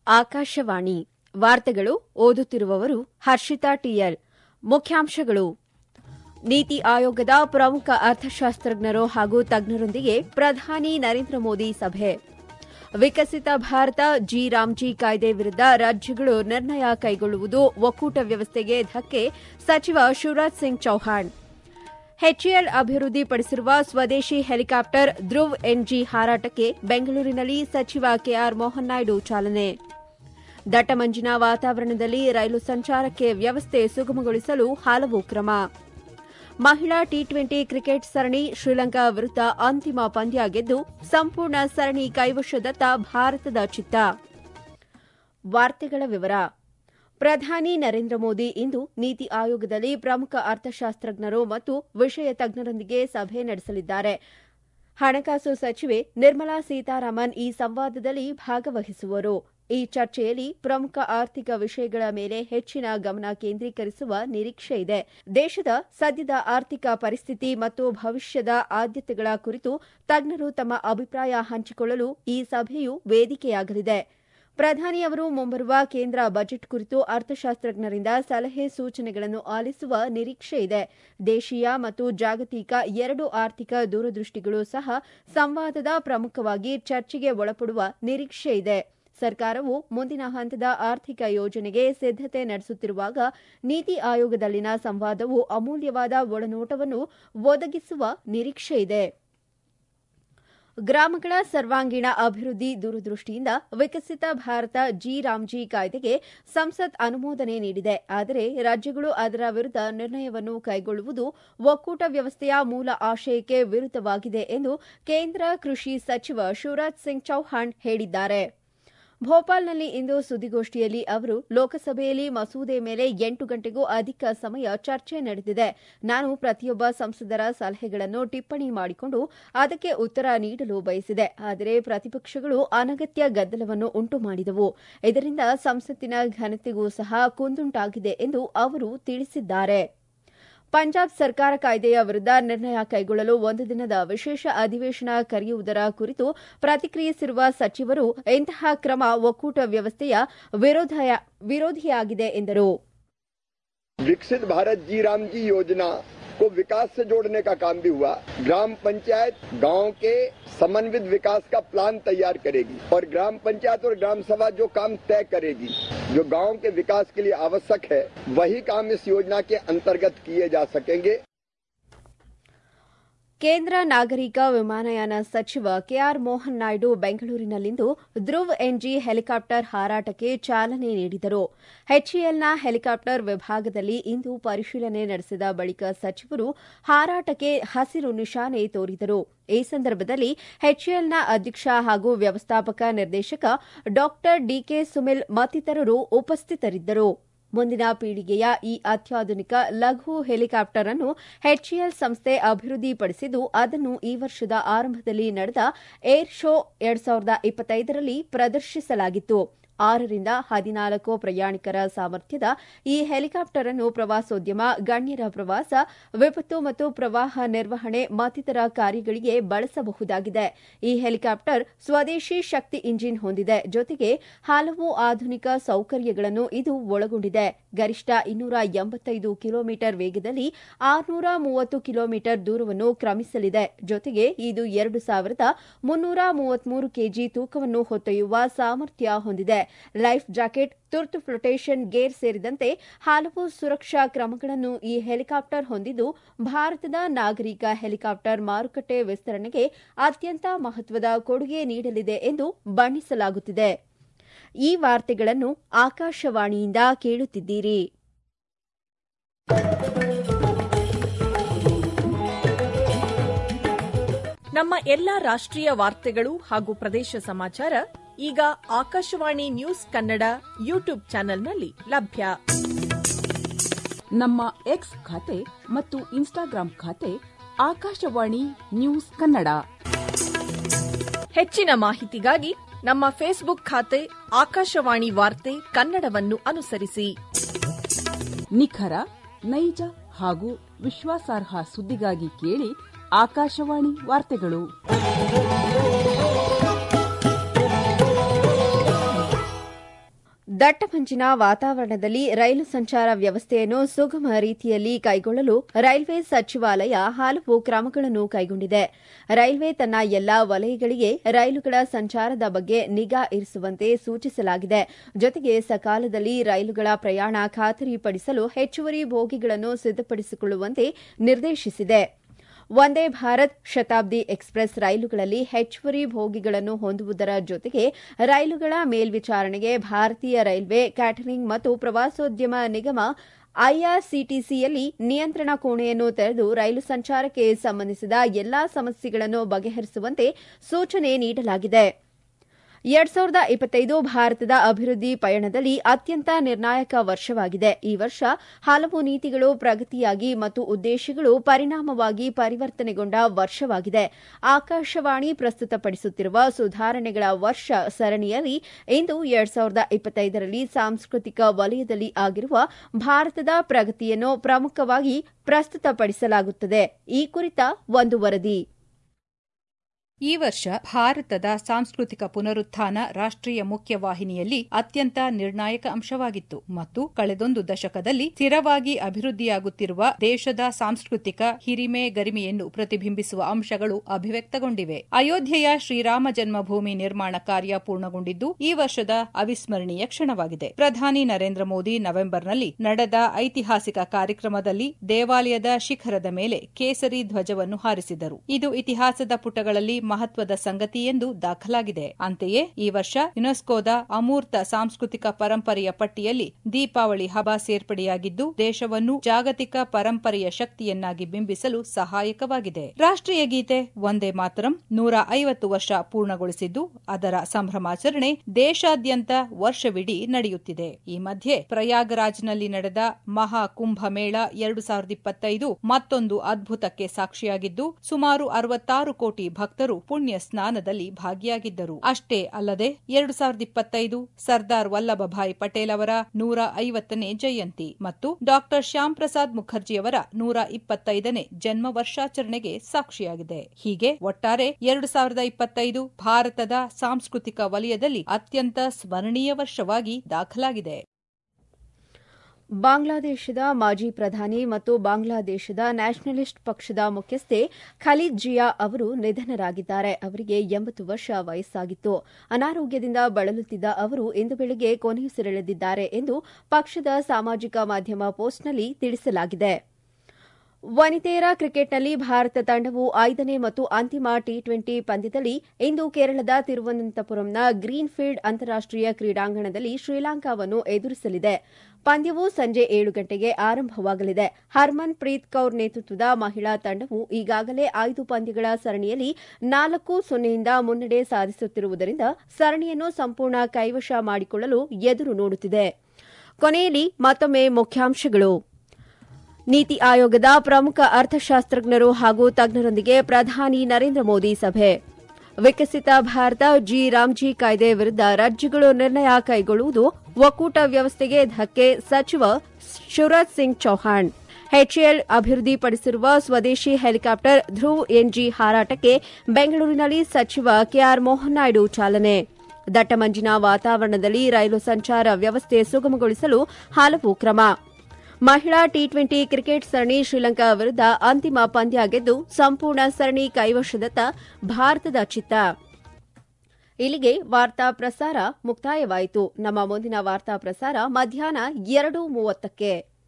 ಆಕಾಶವಾಣಿ ವಾರ್ತೆಗಳು ಓದುತ್ತಿರುವವರು ಹರ್ಷಿತಾ ಟಿಎಲ್ ಮುಖ್ಯಾಂಶಗಳು ನೀತಿ ಆಯೋಗದ ಪ್ರಮುಖ ಅರ್ಥಶಾಸ್ತ್ರಜ್ಞರು ಹಾಗೂ ತಜ್ಞರೊಂದಿಗೆ ಪ್ರಧಾನಿ ನರೇಂದ್ರ ಮೋದಿ ಸಭೆ ವಿಕಸಿತ ಭಾರತ ಜಿ ರಾಮ್ಜಿ ಕಾಯ್ದೆ ವಿರುದ್ದ ರಾಜ್ಯಗಳು ನಿರ್ಣಯ ಕೈಗೊಳ್ಳುವುದು ಒಕ್ಕೂಟ ವ್ಯವಸ್ಥೆಗೆ ಧಕ್ಕೆ ಸಚಿವ ಶಿವರಾಜ್ ಸಿಂಗ್ ಚೌಹಾಣ್ ಎಚ್ಎಎಲ್ ಅಭಿವೃದ್ಧಿಪಡಿಸಿರುವ ಸ್ವದೇಶಿ ಹೆಲಿಕಾಪ್ಟರ್ ಧ್ರುವ್ ಎನ್ಜಿ ಹಾರಾಟಕ್ಕೆ ಬೆಂಗಳೂರಿನಲ್ಲಿ ಸಚಿವ ಕೆಆರ್ ಮೋಹನ್ ನಾಯ್ಡು ಚಾಲನೆ ದಟ್ಟಮಂಜಿನ ವಾತಾವರಣದಲ್ಲಿ ರೈಲು ಸಂಚಾರಕ್ಕೆ ವ್ಯವಸ್ಥೆ ಸುಗಮಗೊಳಿಸಲು ಹಲವು ಕ್ರಮ ಮಹಿಳಾ ಟಿ ಟ್ವೆಂಟಿ ಕ್ರಿಕೆಟ್ ಸರಣಿ ಶ್ರೀಲಂಕಾ ವಿರುದ್ದ ಅಂತಿಮ ಪಂದ್ಯ ಗೆದ್ದು ಸಂಪೂರ್ಣ ಸರಣಿ ಕೈವಶದತ್ತ ಭಾರತದ ಚಿತ್ತ ವಾರ್ತೆಗಳ ವಿವರ ಪ್ರಧಾನಿ ನರೇಂದ್ರ ಮೋದಿ ಇಂದು ನೀತಿ ಆಯೋಗದಲ್ಲಿ ಪ್ರಮುಖ ಅರ್ಥಶಾಸ್ತ್ರಜ್ಞರು ಮತ್ತು ವಿಷಯ ತಜ್ಞರೊಂದಿಗೆ ಸಭೆ ನಡೆಸಲಿದ್ದಾರೆ ಹಣಕಾಸು ಸಚಿವೆ ನಿರ್ಮಲಾ ಸೀತಾರಾಮನ್ ಈ ಸಂವಾದದಲ್ಲಿ ಭಾಗವಹಿಸುವರು ಈ ಚರ್ಚೆಯಲ್ಲಿ ಪ್ರಮುಖ ಆರ್ಥಿಕ ವಿಷಯಗಳ ಮೇಲೆ ಹೆಚ್ಚಿನ ಗಮನ ಕೇಂದ್ರೀಕರಿಸುವ ನಿರೀಕ್ಷೆ ಇದೆ ದೇಶದ ಸದ್ಯದ ಆರ್ಥಿಕ ಪರಿಸ್ಥಿತಿ ಮತ್ತು ಭವಿಷ್ಯದ ಆದ್ಯತೆಗಳ ಕುರಿತು ತಜ್ಞರು ತಮ್ಮ ಅಭಿಪ್ರಾಯ ಹಂಚಿಕೊಳ್ಳಲು ಈ ಸಭೆಯು ವೇದಿಕೆಯಾಗಲಿದೆ ಪ್ರಧಾನಿ ಅವರು ಮುಂಬರುವ ಕೇಂದ್ರ ಬಜೆಟ್ ಕುರಿತು ಅರ್ಥಶಾಸ್ತ್ರಜ್ಞರಿಂದ ಸಲಹೆ ಸೂಚನೆಗಳನ್ನು ಆಲಿಸುವ ನಿರೀಕ್ಷೆ ಇದೆ ದೇಶೀಯ ಮತ್ತು ಜಾಗತಿಕ ಎರಡು ಆರ್ಥಿಕ ದೂರದೃಷ್ಟಿಗಳು ಸಹ ಸಂವಾದದ ಪ್ರಮುಖವಾಗಿ ಚರ್ಚೆಗೆ ಒಳಪಡುವ ನಿರೀಕ್ಷೆ ಇದೆ ಸರ್ಕಾರವು ಮುಂದಿನ ಹಂತದ ಆರ್ಥಿಕ ಯೋಜನೆಗೆ ಸಿದ್ದತೆ ನಡೆಸುತ್ತಿರುವಾಗ ನೀತಿ ಆಯೋಗದಲ್ಲಿನ ಸಂವಾದವು ಅಮೂಲ್ಯವಾದ ಒಳನೋಟವನ್ನು ಒದಗಿಸುವ ನಿರೀಕ್ಷೆಯಿದೆ ಗ್ರಾಮಗಳ ಸರ್ವಾಂಗೀಣ ಅಭಿವೃದ್ಧಿ ದೂರದೃಷ್ಟಿಯಿಂದ ವಿಕಸಿತ ಭಾರತ ಜಿ ರಾಮ್ಜಿ ಕಾಯ್ದೆಗೆ ಸಂಸತ್ ಅನುಮೋದನೆ ನೀಡಿದೆ ಆದರೆ ರಾಜ್ಯಗಳು ಅದರ ವಿರುದ್ದ ನಿರ್ಣಯವನ್ನು ಕೈಗೊಳ್ಳುವುದು ಒಕ್ಕೂಟ ವ್ಯವಸ್ಥೆಯ ಮೂಲ ಆಶಯಕ್ಕೆ ವಿರುದ್ದವಾಗಿದೆ ಎಂದು ಕೇಂದ್ರ ಕೃಷಿ ಸಚಿವ ಶಿವರಾಜ್ ಸಿಂಗ್ ಚೌಹಾಣ್ ಹೇಳಿದ್ದಾರೆ ಭೋಪಾಲ್ನಲ್ಲಿ ಇಂದು ಸುದ್ದಿಗೋಷ್ಠಿಯಲ್ಲಿ ಅವರು ಲೋಕಸಭೆಯಲ್ಲಿ ಮಸೂದೆ ಮೇಲೆ ಎಂಟು ಗಂಟೆಗೂ ಅಧಿಕ ಸಮಯ ಚರ್ಚೆ ನಡೆದಿದೆ ನಾನು ಪ್ರತಿಯೊಬ್ಬ ಸಂಸದರ ಸಲಹೆಗಳನ್ನು ಟಿಪ್ಪಣಿ ಮಾಡಿಕೊಂಡು ಅದಕ್ಕೆ ಉತ್ತರ ನೀಡಲು ಬಯಸಿದೆ ಆದರೆ ಪ್ರತಿಪಕ್ಷಗಳು ಅನಗತ್ಯ ಗದ್ದಲವನ್ನು ಉಂಟು ಮಾಡಿದವು ಇದರಿಂದ ಸಂಸತ್ತಿನ ಘನತೆಗೂ ಸಹ ಕುಂದುಂಟಾಗಿದೆ ಎಂದು ಅವರು ತಿಳಿಸಿದ್ದಾರೆ ಪಂಜಾಬ್ ಸರ್ಕಾರ ಕಾಯ್ದೆಯ ವಿರುದ್ದ ನಿರ್ಣಯ ಕೈಗೊಳ್ಳಲು ಒಂದು ದಿನದ ವಿಶೇಷ ಅಧಿವೇಶನ ಕರೆಯುವುದರ ಕುರಿತು ಪ್ರತಿಕ್ರಿಯಿಸಿರುವ ಸಚಿವರು ಇಂತಹ ಕ್ರಮ ಒಕ್ಕೂಟ ವ್ಯವಸ್ಥೆಯ ವಿರೋಧಿಯಾಗಿದೆ ಎಂದರು विकसित भारत जी राम जी योजना को विकास से जोड़ने का काम भी हुआ ग्राम पंचायत गांव के समन्वित विकास का प्लान तैयार करेगी और ग्राम पंचायत और ग्राम सभा जो काम तय करेगी जो गांव के विकास के लिए आवश्यक है वही काम इस योजना के अंतर्गत किए जा सकेंगे ಕೇಂದ್ರ ನಾಗರಿಕ ವಿಮಾನಯಾನ ಸಚಿವ ಕೆಆರ್ ಮೋಹನ್ ನಾಯ್ಡು ಬೆಂಗಳೂರಿನಲ್ಲಿಂದು ಧ್ರುವ್ ಎನ್ಜಿ ಹೆಲಿಕಾಪ್ಟರ್ ಹಾರಾಟಕ್ಕೆ ಚಾಲನೆ ನೀಡಿದರು ಎಚ್ಎಎಲ್ನ ಹೆಲಿಕಾಪ್ಟರ್ ವಿಭಾಗದಲ್ಲಿ ಇಂದು ಪರಿಶೀಲನೆ ನಡೆಸಿದ ಬಳಿಕ ಸಚಿವರು ಹಾರಾಟಕ್ಕೆ ಹಸಿರು ನಿಶಾನೆ ತೋರಿದರು ಈ ಸಂದರ್ಭದಲ್ಲಿ ಎಚ್ಎಎಲ್ನ ಅಧ್ಯಕ್ಷ ಹಾಗೂ ವ್ಯವಸ್ಥಾಪಕ ನಿರ್ದೇಶಕ ಡಾ ಡಿಕೆ ಸುಮಿಲ್ ಮತ್ತಿತರರು ಉಪಸ್ಥಿತರಿದ್ದರು ಮುಂದಿನ ಪೀಳಿಗೆಯ ಈ ಅತ್ಯಾಧುನಿಕ ಲಘು ಹೆಲಿಕಾಪ್ಟರ್ ಅನ್ನು ಎಚ್ಎಎಲ್ ಸಂಸ್ಥೆ ಅಭಿವೃದ್ಧಿಪಡಿಸಿದ್ದು ಅದನ್ನು ಈ ವರ್ಷದ ಆರಂಭದಲ್ಲಿ ನಡೆದ ಏರ್ ಶೋ ಎರಡ್ ಸಾವಿರದ ಇಪ್ಪತ್ತೈದರಲ್ಲಿ ಪ್ರದರ್ಶಿಸಲಾಗಿತ್ತು ಆರರಿಂದ ಹದಿನಾಲ್ಕು ಪ್ರಯಾಣಿಕರ ಸಾಮರ್ಥ್ಯದ ಈ ಹೆಲಿಕಾಪ್ಟರ್ ಅನ್ನು ಪ್ರವಾಸೋದ್ಯಮ ಗಣ್ಯರ ಪ್ರವಾಸ ವಿಪತ್ತು ಮತ್ತು ಪ್ರವಾಹ ನಿರ್ವಹಣೆ ಮತ್ತಿತರ ಕಾರ್ಯಗಳಿಗೆ ಬಳಸಬಹುದಾಗಿದೆ ಈ ಹೆಲಿಕಾಪ್ಟರ್ ಸ್ವದೇಶಿ ಶಕ್ತಿ ಇಂಜಿನ್ ಹೊಂದಿದೆ ಜೊತೆಗೆ ಹಲವು ಆಧುನಿಕ ಸೌಕರ್ಯಗಳನ್ನು ಇದು ಒಳಗೊಂಡಿದೆ ಗರಿಷ್ಠ ಇನ್ನೂರ ಎಂಬತ್ತೈದು ಕಿಲೋಮೀಟರ್ ವೇಗದಲ್ಲಿ ಆರುನೂರ ಮೂವತ್ತು ಕಿಲೋಮೀಟರ್ ದೂರವನ್ನು ಕ್ರಮಿಸಲಿದೆ ಜೊತೆಗೆ ಇದು ಎರಡು ಸಾವಿರದ ಮುನ್ನೂರ ಮೂವತ್ಮೂರು ಕೆಜಿ ತೂಕವನ್ನು ಹೊತ್ತೊಯ್ಯುವ ಸಾಮರ್ಥ್ಯ ಹೊಂದಿದೆ ಲೈಫ್ ಜಾಕೆಟ್ ತುರ್ತು ಫ್ಲೋಟೇಷನ್ ಗೇರ್ ಸೇರಿದಂತೆ ಹಲವು ಸುರಕ್ಷಾ ಕ್ರಮಗಳನ್ನು ಈ ಹೆಲಿಕಾಪ್ಟರ್ ಹೊಂದಿದ್ದು ಭಾರತದ ನಾಗರಿಕ ಹೆಲಿಕಾಪ್ಟರ್ ಮಾರುಕಟ್ಟೆ ವಿಸ್ತರಣೆಗೆ ಅತ್ಯಂತ ಮಹತ್ವದ ಕೊಡುಗೆ ನೀಡಲಿದೆ ಎಂದು ಬಣ್ಣಿಸಲಾಗುತ್ತಿದೆ ಈ ವಾರ್ತೆಗಳನ್ನು ಆಕಾಶವಾಣಿಯಿಂದ ಕೇಳುತ್ತಿದ್ದೀರಿ ನಮ್ಮ ಎಲ್ಲಾ ರಾಷ್ಟ್ರೀಯ ವಾರ್ತೆಗಳು ಹಾಗೂ ಪ್ರದೇಶ ಸಮಾಚಾರ ಈಗ ಆಕಾಶವಾಣಿ ನ್ಯೂಸ್ ಕನ್ನಡ ಯೂಟ್ಯೂಬ್ ಚಾನೆಲ್ನಲ್ಲಿ ಲಭ್ಯ ನಮ್ಮ ಎಕ್ಸ್ ಖಾತೆ ಮತ್ತು ಇನ್ಸ್ಟಾಗ್ರಾಂ ಖಾತೆ ಆಕಾಶವಾಣಿ ನ್ಯೂಸ್ ಕನ್ನಡ ಹೆಚ್ಚಿನ ಮಾಹಿತಿಗಾಗಿ ನಮ್ಮ ಫೇಸ್ಬುಕ್ ಖಾತೆ ಆಕಾಶವಾಣಿ ವಾರ್ತೆ ಕನ್ನಡವನ್ನು ಅನುಸರಿಸಿ ನಿಖರ ನೈಜ ಹಾಗೂ ವಿಶ್ವಾಸಾರ್ಹ ಸುದ್ದಿಗಾಗಿ ಕೇಳಿ ಆಕಾಶವಾಣಿ ವಾರ್ತೆಗಳು ದಟ್ಟ ಮಂಜಿನ ವಾತಾವರಣದಲ್ಲಿ ರೈಲು ಸಂಚಾರ ವ್ಯವಸ್ಥೆಯನ್ನು ಸುಗಮ ರೀತಿಯಲ್ಲಿ ಕೈಗೊಳ್ಳಲು ರೈಲ್ವೆ ಸಚಿವಾಲಯ ಹಲವು ಕ್ರಮಗಳನ್ನು ಕೈಗೊಂಡಿದೆ ರೈಲ್ವೆ ತನ್ನ ಎಲ್ಲಾ ವಲಯಗಳಿಗೆ ರೈಲುಗಳ ಸಂಚಾರದ ಬಗ್ಗೆ ನಿಗಾ ಇರಿಸುವಂತೆ ಸೂಚಿಸಲಾಗಿದೆ ಜೊತೆಗೆ ಸಕಾಲದಲ್ಲಿ ರೈಲುಗಳ ಪ್ರಯಾಣ ಖಾತರಿಪಡಿಸಲು ಹೆಚ್ಚುವರಿ ಬೋಗಿಗಳನ್ನು ಸಿದ್ದಪಡಿಸಿಕೊಳ್ಳುವಂತೆ ನಿರ್ದೇಶಿಸಿದೆ ವಂದೇ ಭಾರತ್ ಶತಾಬ್ದಿ ಎಕ್ಸ್ಪ್ರೆಸ್ ರೈಲುಗಳಲ್ಲಿ ಹೆಚ್ಚುವರಿ ಬೋಗಿಗಳನ್ನು ಹೊಂದುವುದರ ಜೊತೆಗೆ ರೈಲುಗಳ ಮೇಲ್ವಿಚಾರಣೆಗೆ ಭಾರತೀಯ ರೈಲ್ವೆ ಕ್ಯಾಟರಿಂಗ್ ಮತ್ತು ಪ್ರವಾಸೋದ್ಯಮ ನಿಗಮ ಐಆರ್ಸಿಟಿಸಿಯಲ್ಲಿ ನಿಯಂತ್ರಣ ಕೋಣೆಯನ್ನು ತೆರೆದು ರೈಲು ಸಂಚಾರಕ್ಕೆ ಸಂಬಂಧಿಸಿದ ಎಲ್ಲಾ ಸಮಸ್ಯೆಗಳನ್ನು ಬಗೆಹರಿಸುವಂತೆ ಸೂಚನೆ ನೀಡಲಾಗಿದೆ ಎರಡ್ ಸಾವಿರದ ಇಪ್ಪತ್ತೈದು ಭಾರತದ ಅಭಿವೃದ್ಧಿ ಪಯಣದಲ್ಲಿ ಅತ್ಯಂತ ನಿರ್ಣಾಯಕ ವರ್ಷವಾಗಿದೆ ಈ ವರ್ಷ ಹಲವು ನೀತಿಗಳು ಪ್ರಗತಿಯಾಗಿ ಮತ್ತು ಉದ್ದೇಶಗಳು ಪರಿಣಾಮವಾಗಿ ಪರಿವರ್ತನೆಗೊಂಡ ವರ್ಷವಾಗಿದೆ ಆಕಾಶವಾಣಿ ಪ್ರಸ್ತುತಪಡಿಸುತ್ತಿರುವ ಸುಧಾರಣೆಗಳ ವರ್ಷ ಸರಣಿಯಲ್ಲಿ ಇಂದು ಎರಡ್ ಸಾವಿರದ ಇಪ್ಪತ್ತೈದರಲ್ಲಿ ಸಾಂಸ್ಕೃತಿಕ ವಲಯದಲ್ಲಿ ಆಗಿರುವ ಭಾರತದ ಪ್ರಗತಿಯನ್ನು ಪ್ರಮುಖವಾಗಿ ಪ್ರಸ್ತುತಪಡಿಸಲಾಗುತ್ತದೆ ಈ ಕುರಿತ ಒಂದು ವರದಿ ಈ ವರ್ಷ ಭಾರತದ ಸಾಂಸ್ಕೃತಿಕ ಪುನರುತ್ಥಾನ ರಾಷ್ಟ್ರೀಯ ಮುಖ್ಯವಾಹಿನಿಯಲ್ಲಿ ಅತ್ಯಂತ ನಿರ್ಣಾಯಕ ಅಂಶವಾಗಿತ್ತು ಮತ್ತು ಕಳೆದೊಂದು ದಶಕದಲ್ಲಿ ಸ್ಥಿರವಾಗಿ ಅಭಿವೃದ್ಧಿಯಾಗುತ್ತಿರುವ ದೇಶದ ಸಾಂಸ್ಕೃತಿಕ ಹಿರಿಮೆ ಗರಿಮೆಯನ್ನು ಪ್ರತಿಬಿಂಬಿಸುವ ಅಂಶಗಳು ಅಭಿವ್ಯಕ್ತಗೊಂಡಿವೆ ಅಯೋಧ್ಯೆಯ ಶ್ರೀರಾಮ ಜನ್ಮಭೂಮಿ ನಿರ್ಮಾಣ ಕಾರ್ಯ ಪೂರ್ಣಗೊಂಡಿದ್ದು ಈ ವರ್ಷದ ಅವಿಸ್ಮರಣೀಯ ಕ್ಷಣವಾಗಿದೆ ಪ್ರಧಾನಿ ನರೇಂದ್ರ ಮೋದಿ ನವೆಂಬರ್ನಲ್ಲಿ ನಡೆದ ಐತಿಹಾಸಿಕ ಕಾರ್ಯಕ್ರಮದಲ್ಲಿ ದೇವಾಲಯದ ಶಿಖರದ ಮೇಲೆ ಕೇಸರಿ ಧ್ವಜವನ್ನು ಹಾರಿಸಿದರು ಇದು ಇತಿಹಾಸದ ಪುಟಗಳಲ್ಲಿ ಮಹತ್ವದ ಸಂಗತಿ ಎಂದು ದಾಖಲಾಗಿದೆ ಅಂತೆಯೇ ಈ ವರ್ಷ ಯುನೆಸ್ಕೋದ ಅಮೂರ್ತ ಸಾಂಸ್ಕೃತಿಕ ಪರಂಪರೆಯ ಪಟ್ಟಿಯಲ್ಲಿ ದೀಪಾವಳಿ ಹಬ್ಬ ಸೇರ್ಪಡೆಯಾಗಿದ್ದು ದೇಶವನ್ನು ಜಾಗತಿಕ ಪರಂಪರೆಯ ಶಕ್ತಿಯನ್ನಾಗಿ ಬಿಂಬಿಸಲು ಸಹಾಯಕವಾಗಿದೆ ರಾಷ್ಟ್ರೀಯ ಗೀತೆ ಒಂದೇ ಮಾತರಂ ನೂರ ಐವತ್ತು ವರ್ಷ ಪೂರ್ಣಗೊಳಿಸಿದ್ದು ಅದರ ಸಂಭ್ರಮಾಚರಣೆ ದೇಶಾದ್ಯಂತ ವರ್ಷವಿಡೀ ನಡೆಯುತ್ತಿದೆ ಈ ಮಧ್ಯೆ ಪ್ರಯಾಗ್ರಾಜ್ನಲ್ಲಿ ನಡೆದ ಮಹಾ ಕುಂಭಮೇಳ ಎರಡು ಸಾವಿರದ ಇಪ್ಪತ್ತೈದು ಮತ್ತೊಂದು ಅದ್ಭುತಕ್ಕೆ ಸಾಕ್ಷಿಯಾಗಿದ್ದು ಸುಮಾರು ಅರವತ್ತಾರು ಕೋಟಿ ಭಕ್ತರು ಪುಣ್ಯ ಸ್ನಾನದಲ್ಲಿ ಭಾಗಿಯಾಗಿದ್ದರು ಅಷ್ಟೇ ಅಲ್ಲದೆ ಎರಡು ಸಾವಿರದ ಇಪ್ಪತ್ತೈದು ಸರ್ದಾರ್ ವಲ್ಲಭಭಾಯಿ ಪಟೇಲ್ ಅವರ ನೂರ ಐವತ್ತನೇ ಜಯಂತಿ ಮತ್ತು ಡಾಕ್ಟರ್ ಶ್ಯಾಮ್ ಪ್ರಸಾದ್ ಮುಖರ್ಜಿಯವರ ನೂರ ಇಪ್ಪತ್ತೈದನೇ ಜನ್ಮ ವರ್ಷಾಚರಣೆಗೆ ಸಾಕ್ಷಿಯಾಗಿದೆ ಹೀಗೆ ಒಟ್ಟಾರೆ ಎರಡು ಸಾವಿರದ ಇಪ್ಪತ್ತೈದು ಭಾರತದ ಸಾಂಸ್ಕೃತಿಕ ವಲಯದಲ್ಲಿ ಅತ್ಯಂತ ಸ್ಮರಣೀಯ ವರ್ಷವಾಗಿ ದಾಖಲಾಗಿದೆ ಬಾಂಗ್ಲಾದೇಶದ ಮಾಜಿ ಪ್ರಧಾನಿ ಮತ್ತು ಬಾಂಗ್ಲಾದೇಶದ ನ್ಯಾಷನಲಿಸ್ಟ್ ಪಕ್ಷದ ಮುಖ್ಯಸ್ಥೆ ಖಲೀದ್ ಜಿಯಾ ಅವರು ನಿಧನರಾಗಿದ್ದಾರೆ ಅವರಿಗೆ ಎಂಬತ್ತು ವರ್ಷ ವಯಸ್ಸಾಗಿತ್ತು ಅನಾರೋಗ್ಯದಿಂದ ಬಳಲುತ್ತಿದ್ದ ಅವರು ಇಂದು ಬೆಳಗ್ಗೆ ಕೊನೆಯುಸಿರೆಳೆದಿದ್ದಾರೆ ಎಂದು ಪಕ್ಷದ ಸಾಮಾಜಿಕ ಮಾಧ್ಯಮ ಪೋಸ್ಟ್ನಲ್ಲಿ ತಿಳಿಸಲಾಗಿದೆ ವನಿತೆಯರ ಕ್ರಿಕೆಟ್ನಲ್ಲಿ ಭಾರತ ತಂಡವು ಐದನೇ ಮತ್ತು ಅಂತಿಮ ಟಿ ಟ್ವೆಂಟಿ ಪಂದ್ಯದಲ್ಲಿ ಇಂದು ಕೇರಳದ ತಿರುವನಂತಪುರಂನ ಗ್ರೀನ್ಫೀಲ್ಡ್ ಅಂತಾರಾಷ್ಟೀಯ ಕ್ರೀಡಾಂಗಣದಲ್ಲಿ ಶ್ರೀಲಂಕಾವನ್ನು ಎದುರಿಸಲಿದೆ ಪಂದ್ಯವು ಸಂಜೆ ಏಳು ಗಂಟೆಗೆ ಆರಂಭವಾಗಲಿದೆ ಹರ್ಮನ್ ಪ್ರೀತ್ ಕೌರ್ ನೇತೃತ್ವದ ಮಹಿಳಾ ತಂಡವು ಈಗಾಗಲೇ ಐದು ಪಂದ್ಯಗಳ ಸರಣಿಯಲ್ಲಿ ನಾಲ್ಕು ಸೊನ್ನೆಯಿಂದ ಮುನ್ನಡೆ ಸಾಧಿಸುತ್ತಿರುವುದರಿಂದ ಸರಣಿಯನ್ನು ಸಂಪೂರ್ಣ ಕೈವಶ ಮಾಡಿಕೊಳ್ಳಲು ಎದುರು ನೋಡುತ್ತಿದೆ ಕೊನೆಯಲ್ಲಿ ಮತ್ತೊಮ್ಮೆ ಮುಖ್ಯಾಂಶಗಳು ನೀತಿ ಆಯೋಗದ ಪ್ರಮುಖ ಅರ್ಥಶಾಸ್ತ್ರಜ್ಞರು ಹಾಗೂ ತಜ್ಞರೊಂದಿಗೆ ಪ್ರಧಾನಿ ನರೇಂದ್ರ ಮೋದಿ ಸಭೆ ವಿಕಸಿತ ಭಾರತ ಜಿ ರಾಮ್ಜಿ ಕಾಯ್ದೆ ವಿರುದ್ಧ ರಾಜ್ಯಗಳು ನಿರ್ಣಯ ಕೈಗೊಳ್ಳುವುದು ಒಕ್ಕೂಟ ವ್ಯವಸ್ಥೆಗೆ ಧಕ್ಕೆ ಸಚಿವ ಶಿವರಾಜ್ ಸಿಂಗ್ ಚೌಹಾಣ್ ಎಚ್ಎಎಲ್ ಅಭಿವೃದ್ಧಿಪಡಿಸಿರುವ ಸ್ವದೇಶಿ ಹೆಲಿಕಾಪ್ಟರ್ ಧ್ರುವ್ ಎನ್ಜಿ ಹಾರಾಟಕ್ಕೆ ಬೆಂಗಳೂರಿನಲ್ಲಿ ಸಚಿವ ಕೆಆರ್ ಮೋಹನ್ ನಾಯ್ಡು ಚಾಲನೆ ದಟ್ಟಮಂಜಿನ ವಾತಾವರಣದಲ್ಲಿ ರೈಲು ಸಂಚಾರ ವ್ಯವಸ್ಥೆ ಸುಗಮಗೊಳಿಸಲು ಹಲವು ಕ್ರಮ ಮಹಿಳಾ ಟಿ ಟ್ವೆಂಟಿ ಕ್ರಿಕೆಟ್ ಸರಣಿ ಶ್ರೀಲಂಕಾ ವಿರುದ್ಧ ಅಂತಿಮ ಪಂದ್ಯ ಗೆದ್ದು ಸಂಪೂರ್ಣ ಸರಣಿ ಕೈವಶದತ್ತ ಭಾರತದ ಚಿತ್ತ ಇಲ್ಲಿಗೆ ವಾರ್ತಾ ಪ್ರಸಾರ ಮುಕ್ತಾಯವಾಯಿತು ನಮ್ಮ ಮುಂದಿನ ವಾರ್ತಾ ಪ್ರಸಾರ ಮಧ್ಯಾಹ್ನ ಎರಡು ಮೂವತ್ತಕ್ಕೆ